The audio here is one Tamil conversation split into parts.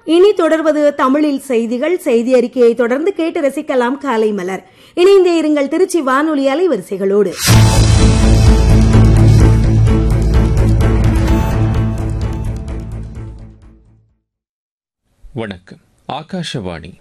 இனி தொடர்வது தமிழில் செய்திகள் செய்தி அறிக்கையை தொடர்ந்து கேட்டு ரசிக்கலாம் காலை மலர் இணைந்தே இருங்கள் திருச்சி வானொலி அலைவரிசைகளோடு வணக்கம் ஆகாஷவாணி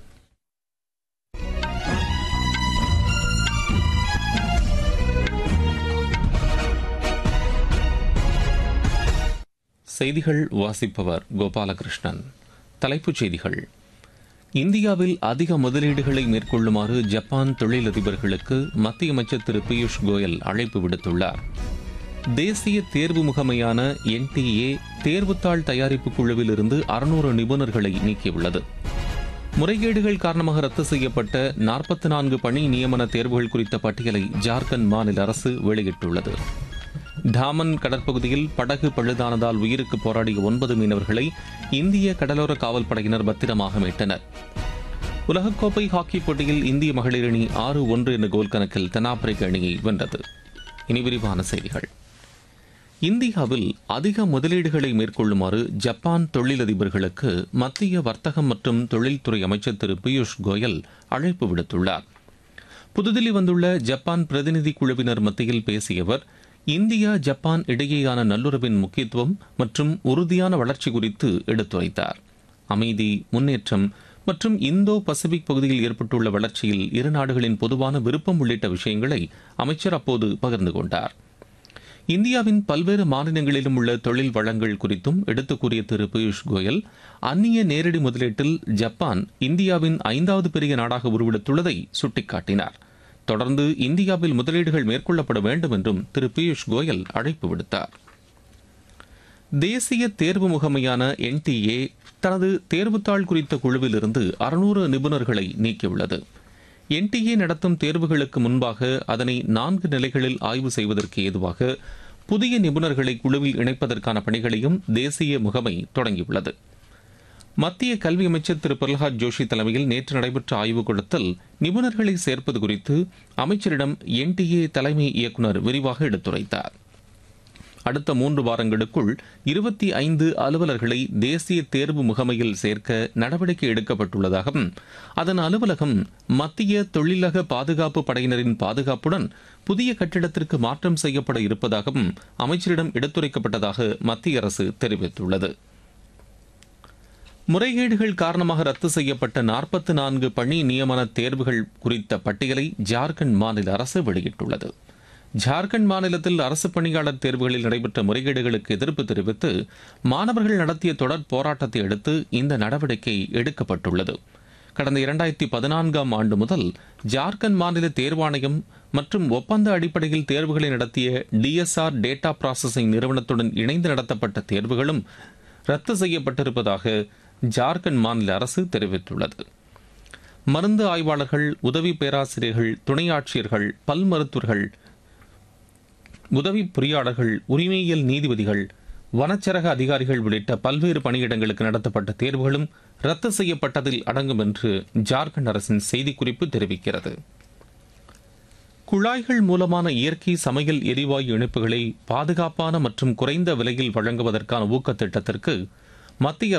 செய்திகள் வாசிப்பவர் கோபாலகிருஷ்ணன் தலைப்புச் செய்திகள் இந்தியாவில் அதிக முதலீடுகளை மேற்கொள்ளுமாறு ஜப்பான் தொழிலதிபர்களுக்கு மத்திய அமைச்சர் திரு பியூஷ் கோயல் அழைப்பு விடுத்துள்ளார் தேசிய தேர்வு முகமையான என்டிஏ தேர்வுத்தாள் தயாரிப்பு குழுவில் இருந்து அறுநூறு நிபுணர்களை நீக்கியுள்ளது முறைகேடுகள் காரணமாக ரத்து செய்யப்பட்ட நாற்பத்தி நான்கு பணி நியமன தேர்வுகள் குறித்த பட்டியலை ஜார்க்கண்ட் மாநில அரசு வெளியிட்டுள்ளது டாமன் கடற்பகுதியில் படகு பழுதானதால் உயிருக்கு போராடிய ஒன்பது மீனவர்களை இந்திய கடலோர காவல் படையினர் பத்திரமாக மீட்டனர் உலகக்கோப்பை ஹாக்கி போட்டியில் இந்திய மகளிர் அணி ஆறு ஒன்று என்ற கோல் கணக்கில் தென்னாப்பிரிக்க அணியை வென்றது இனி விரிவான செய்திகள் இந்தியாவில் அதிக முதலீடுகளை மேற்கொள்ளுமாறு ஜப்பான் தொழிலதிபர்களுக்கு மத்திய வர்த்தகம் மற்றும் தொழில்துறை அமைச்சர் திரு பியூஷ் கோயல் அழைப்பு விடுத்துள்ளார் புதுதில்லி வந்துள்ள ஜப்பான் பிரதிநிதி குழுவினர் மத்தியில் பேசிய அவர் இந்தியா ஜப்பான் இடையேயான நல்லுறவின் முக்கியத்துவம் மற்றும் உறுதியான வளர்ச்சி குறித்து எடுத்துரைத்தார் அமைதி முன்னேற்றம் மற்றும் இந்தோ பசிபிக் பகுதியில் ஏற்பட்டுள்ள வளர்ச்சியில் இரு நாடுகளின் பொதுவான விருப்பம் உள்ளிட்ட விஷயங்களை அமைச்சர் அப்போது பகிர்ந்து கொண்டார் இந்தியாவின் பல்வேறு மாநிலங்களிலும் உள்ள தொழில் வளங்கள் குறித்தும் எடுத்துக் கூறிய திரு பியூஷ் கோயல் அந்நிய நேரடி முதலீட்டில் ஜப்பான் இந்தியாவின் ஐந்தாவது பெரிய நாடாக உருவெடுத்துள்ளதை சுட்டிக்காட்டினார் தொடர்ந்து இந்தியாவில் முதலீடுகள் மேற்கொள்ளப்பட வேண்டும் என்றும் திரு பியூஷ் கோயல் அழைப்பு விடுத்தார் தேசிய தேர்வு முகமையான என்டிஏ தனது தேர்வுத்தாள் குறித்த குழுவிலிருந்து அறுநூறு நிபுணர்களை நீக்கியுள்ளது என்டிஏ நடத்தும் தேர்வுகளுக்கு முன்பாக அதனை நான்கு நிலைகளில் ஆய்வு செய்வதற்கு ஏதுவாக புதிய நிபுணர்களை குழுவில் இணைப்பதற்கான பணிகளையும் தேசிய முகமை தொடங்கியுள்ளது மத்திய கல்வி அமைச்சர் திரு பிரகலாத் ஜோஷி தலைமையில் நேற்று நடைபெற்ற ஆய்வுக் கூட்டத்தில் நிபுணர்களை சேர்ப்பது குறித்து அமைச்சரிடம் என்டிஏ தலைமை இயக்குநர் விரிவாக எடுத்துரைத்தார் அடுத்த மூன்று வாரங்களுக்குள் இருபத்தி ஐந்து அலுவலர்களை தேசிய தேர்வு முகமையில் சேர்க்க நடவடிக்கை எடுக்கப்பட்டுள்ளதாகவும் அதன் அலுவலகம் மத்திய தொழிலக பாதுகாப்பு படையினரின் பாதுகாப்புடன் புதிய கட்டிடத்திற்கு மாற்றம் செய்யப்பட இருப்பதாகவும் அமைச்சரிடம் எடுத்துரைக்கப்பட்டதாக மத்திய அரசு தெரிவித்துள்ளது முறைகேடுகள் காரணமாக ரத்து செய்யப்பட்ட நாற்பத்தி நான்கு பணி நியமன தேர்வுகள் குறித்த பட்டியலை ஜார்க்கண்ட் மாநில அரசு வெளியிட்டுள்ளது ஜார்க்கண்ட் மாநிலத்தில் அரசு பணியாளர் தேர்வுகளில் நடைபெற்ற முறைகேடுகளுக்கு எதிர்ப்பு தெரிவித்து மாணவர்கள் நடத்திய தொடர் போராட்டத்தை அடுத்து இந்த நடவடிக்கை எடுக்கப்பட்டுள்ளது கடந்த இரண்டாயிரத்தி பதினான்காம் ஆண்டு முதல் ஜார்க்கண்ட் மாநில தேர்வாணையம் மற்றும் ஒப்பந்த அடிப்படையில் தேர்வுகளை நடத்திய டிஎஸ்ஆர் டேட்டா ப்ராசஸிங் நிறுவனத்துடன் இணைந்து நடத்தப்பட்ட தேர்வுகளும் ரத்து செய்யப்பட்டிருப்பதாக ஜார்க்கண்ட் மாநில அரசு தெரிவித்துள்ளது மருந்து ஆய்வாளர்கள் உதவி பேராசிரியர்கள் துணை ஆட்சியர்கள் பல் மருத்துவர்கள் உதவி பொறியாளர்கள் உரிமையியல் நீதிபதிகள் வனச்சரக அதிகாரிகள் உள்ளிட்ட பல்வேறு பணியிடங்களுக்கு நடத்தப்பட்ட தேர்வுகளும் ரத்து செய்யப்பட்டதில் அடங்கும் என்று ஜார்க்கண்ட் அரசின் செய்திக்குறிப்பு தெரிவிக்கிறது குழாய்கள் மூலமான இயற்கை சமையல் எரிவாயு இணைப்புகளை பாதுகாப்பான மற்றும் குறைந்த விலையில் வழங்குவதற்கான ஊக்கத் திட்டத்திற்கு மத்திய